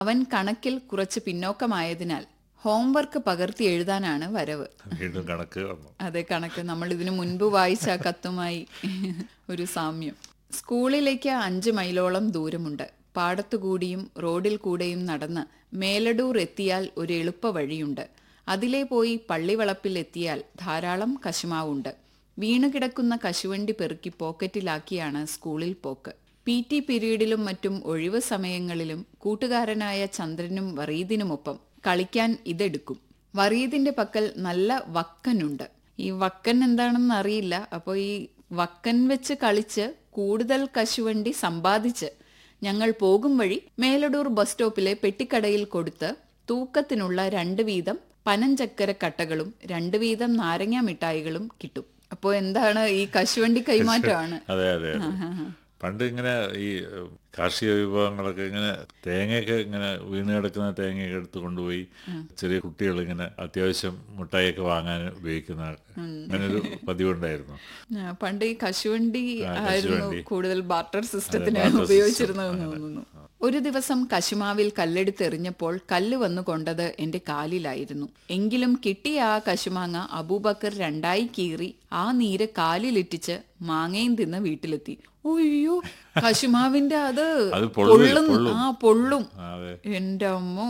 അവൻ കണക്കിൽ കുറച്ച് പിന്നോക്കമായതിനാൽ ഹോംവർക്ക് പകർത്തി എഴുതാനാണ് വരവ് വീണ്ടും കണക്ക് വന്നു അതെ കണക്ക് നമ്മൾ ഇതിനു മുൻപ് വായിച്ച ആ കത്തുമായി ഒരു സാമ്യം സ്കൂളിലേക്ക് അഞ്ച് മൈലോളം ദൂരമുണ്ട് പാടത്തുകൂടിയും റോഡിൽ കൂടെയും നടന്ന് മേലടൂർ എത്തിയാൽ ഒരു എളുപ്പ വഴിയുണ്ട് അതിലേ പോയി പള്ളിവളപ്പിൽ എത്തിയാൽ ധാരാളം കശുമാവുണ്ട് വീണുകിടക്കുന്ന കശുവണ്ടി പെറുക്കി പോക്കറ്റിലാക്കിയാണ് സ്കൂളിൽ പോക്ക് പി ടി പീരീഡിലും മറ്റും ഒഴിവ് സമയങ്ങളിലും കൂട്ടുകാരനായ ചന്ദ്രനും വറീദിനുമൊപ്പം കളിക്കാൻ ഇതെടുക്കും വറീദിന്റെ പക്കൽ നല്ല വക്കനുണ്ട് ഈ വക്കൻ എന്താണെന്ന് അറിയില്ല അപ്പോൾ ഈ വക്കൻ വെച്ച് കളിച്ച് കൂടുതൽ കശുവണ്ടി സമ്പാദിച്ച് ഞങ്ങൾ പോകും വഴി മേലടൂർ ബസ് സ്റ്റോപ്പിലെ പെട്ടിക്കടയിൽ കൊടുത്ത് തൂക്കത്തിനുള്ള രണ്ട് വീതം പനഞ്ചക്കര കട്ടകളും രണ്ട് വീതം നാരങ്ങ മിഠായികളും കിട്ടും അപ്പോൾ എന്താണ് ഈ കശുവണ്ടി കൈമാറ്റമാണ് അതെ അതെ അതെ. പണ്ട് ഇങ്ങനെ ഈ ഏഹ്, കാർഷിക വിഭവങ്ങളൊക്കെ ഇങ്ങനെ തേങ്ങയൊക്കെ ഇങ്ങനെ വീണ് കിടക്കുന്ന തേങ്ങയൊക്കെ എടുത്ത് കൊണ്ടുപോയി ചെറിയ കുട്ടികൾ ഇങ്ങനെ അത്യാവശ്യം മുട്ടായിയൊക്കെ വാങ്ങാൻ ഉപയോഗിക്കുന്ന അങ്ങനെ ഒരു പതിവുണ്ടായിരുന്നു ആ, പണ്ട് ഈ കശുവണ്ടി ആയിരുന്നു കശുവണ്ടി. കൂടുതൽ ബാർട്ടർ സിസ്റ്റത്തിന് barter ഉപയോഗിച്ചിരുന്നതെന്ന് തോന്നുന്നു ഒരു ദിവസം കശുമാവിൽ കല്ലെടുത്തെറിഞ്ഞപ്പോൾ കല്ല് വന്നു കൊണ്ടത് എന്റെ കാലിലായിരുന്നു എങ്കിലും കിട്ടിയ ആ കശുമാങ്ങ അബൂബക്കർ രണ്ടായി കീറി ആ നീര് കാലിലിറ്റിച്ച് മാങ്ങയും തിന്ന് വീട്ടിലെത്തി ഒയ്യോ കശുമാവിന്റെ അത് അത് പൊള്ളും, പൊള്ളുന്നു പൊള്ളും. ആ പൊള്ളും ആ, അതെ എന്റെ അമ്മോ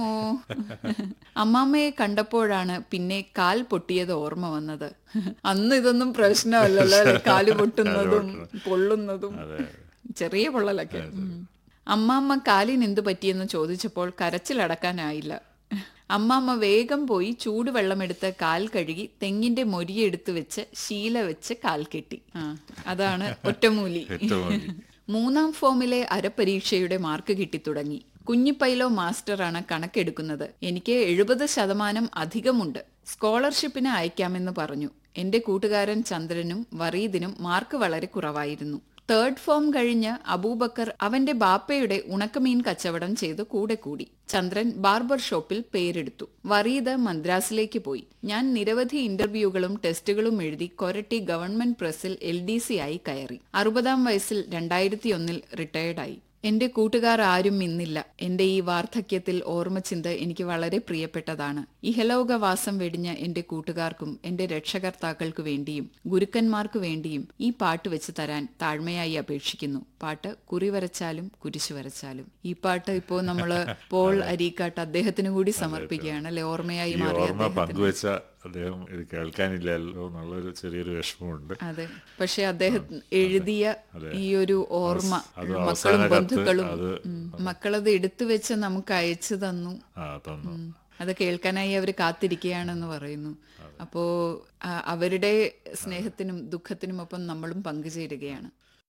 അമ്മാമ്മയെ കണ്ടപ്പോഴാണ് പിന്നെ കാൽ പൊട്ടിയത് ഓർമ്മ വന്നത് അന്ന് ഇതൊന്നും പ്രശ്നമല്ലല്ലോ അല്ലേ? കാല് പൊട്ടുന്നതും പൊള്ളുന്നതും ചെറിയ പൊള്ളലൊക്കെ ഉം. അമ്മാമ്മ കാലിന് എന്തു പറ്റിയെന്ന് ചോദിച്ചപ്പോൾ കരച്ചിലടക്കാനായില്ല അമ്മാമ്മ വേഗം പോയി ചൂടുവെള്ളമെടുത്ത് കാൽ കഴുകി തെങ്ങിന്റെ മൊരിയെടുത്ത് വെച്ച് ശീല വെച്ച് കാൽ കെട്ടി ആ അതാണ് ഒറ്റമൂലി ഏറ്റവും വലിയ. മൂന്നാം ഫോമിലെ അരപരീക്ഷയുടെ മാർക്ക് കിട്ടിത്തുടങ്ങി കുഞ്ഞിപ്പൈലോ മാസ്റ്ററാണ് കണക്കെടുക്കുന്നത് എനിക്ക് എഴുപത് ശതമാനം അധികമുണ്ട് സ്കോളർഷിപ്പിന് അയക്കാമെന്ന് പറഞ്ഞു എന്റെ കൂട്ടുകാരൻ ചന്ദ്രനും വറീദിനും മാർക്ക് വളരെ കുറവായിരുന്നു തേർഡ് ഫോം കഴിഞ്ഞ് അബൂബക്കർ അവന്റെ ബാപ്പയുടെ ഉണക്കമീൻ കച്ചവടം ചെയ്ത് കൂടെ കൂടി ചന്ദ്രൻ ബാർബർ ഷോപ്പിൽ പേരെടുത്തു വറീദ് മദ്രാസിലേക്ക് പോയി ഞാൻ നിരവധി ഇന്റർവ്യൂകളും ടെസ്റ്റുകളും എഴുതി കൊരട്ടി ഗവൺമെന്റ് പ്രസിൽ എൽ ഡി സി ആയി കയറി അറുപതാം വയസ്സിൽ രണ്ടായിരത്തി ഒന്നിൽ റിട്ടയർഡായി എന്റെ കൂട്ടുകാർ ആരും ഇന്നില്ല എന്റെ ഈ വാർദ്ധക്യത്തിൽ ഓർമ്മച്ചിന്ത എനിക്ക് വളരെ പ്രിയപ്പെട്ടതാണ് ഇഹലോകവാസം വെടിഞ്ഞ എന്റെ കൂട്ടുകാർക്കും എന്റെ രക്ഷകർത്താക്കൾക്കു വേണ്ടിയും ഗുരുക്കന്മാർക്കു വേണ്ടിയും ഈ പാട്ട് വെച്ച് തരാൻ താഴ്മയായി അപേക്ഷിക്കുന്നു പാട്ട് കുറി വരച്ചാലും കുരിശു വരച്ചാലും ഈ പാട്ട് ഇപ്പോ നമ്മള് പോൾ അരീക്കാട്ട് അദ്ദേഹത്തിന് കൂടി സമർപ്പിക്കുകയാണ് അല്ലെ ഓർമ്മയായി ഈ മാറിയ ഓർമ്മ അദ്ദേഹത്തിന് പങ്കുവെച്ച അദ്ദേഹം ഇത് കേൾക്കാനില്ലല്ലോ എന്നുള്ളൊരു ചെറിയൊരു വിഷമമുണ്ട് അതെ പക്ഷെ അദ്ദേഹം എഴുതിയ ഈ ഒരു ഓർമ്മ അത് മക്കളും അവസാന കത്ത് ബന്ധുക്കളും അത് ഉം. മക്കളത് എടുത്തു വെച്ച് നമുക്ക് അയച്ചു തന്നു ആ തന്നു ഉം. അത് കേൾക്കാനായി അവർ കാത്തിരിക്കുകയാണെന്ന് പറയുന്നു അപ്പോ ആ, അവരുടെ സ്നേഹത്തിനും ദുഃഖത്തിനും ഒപ്പം നമ്മളും പങ്കുചേരുകയാണ്